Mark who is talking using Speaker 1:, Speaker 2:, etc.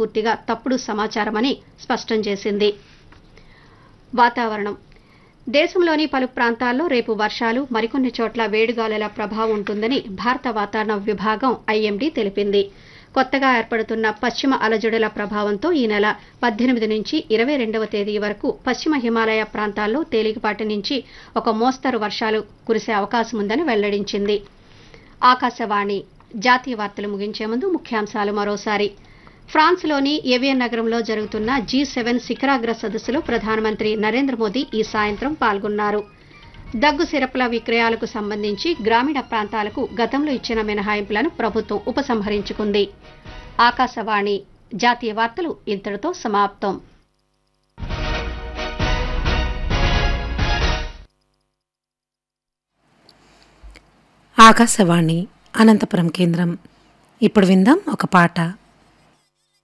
Speaker 1: పూర్తిగా తప్పుడు సమాచారమని స్పష్టం చేసింది వాతావరణం దేశంలోని పలు ప్రాంతాల్లో రేపు వర్షాలు మరికొన్ని చోట్ల వేడిగాలుల ప్రభావం ఉంటుందని భారత వాతావరణ విభాగం ఐఎండీ తెలిపింది కొత్తగా ఏర్పడుతున్న పశ్చిమ అలజడుల ప్రభావంతో ఈ నెల పద్దెనిమిది నుంచి ఇరవై రెండవ తేదీ వరకు పశ్చిమ హిమాలయ ప్రాంతాల్లో తేలికపాటి నుంచి ఒక మోస్తరు వర్షాలు కురిసే అవకాశం ఉందని వెల్లడించింది ఆకాశవాణి జాతీయ వార్తలు ముగించే ముందు ముఖ్యాంశాలు మరోసారి ఫ్రాన్స్లోని ఏవియన్ నగరంలో జరుగుతున్న జీ సెవెన్ శిఖరాగ్ర సదస్సులో ప్రధానమంత్రి నరేంద్ర మోదీ ఈ సాయంత్రం పాల్గొన్నారు దగ్గు సిరపుల విక్రయాలకు సంబంధించి గ్రామీణ ప్రాంతాలకు గతంలో ఇచ్చిన మినహాయింపులను ప్రభుత్వం ఉపసంహరించుకుంది ఆకాశవాణి జాతీయ వార్తలు ఇంతటితో సమాప్తం
Speaker 2: ఆకాశవాణి అనంతపురం కేంద్రం ఇప్పుడు విందాం ఒక పాట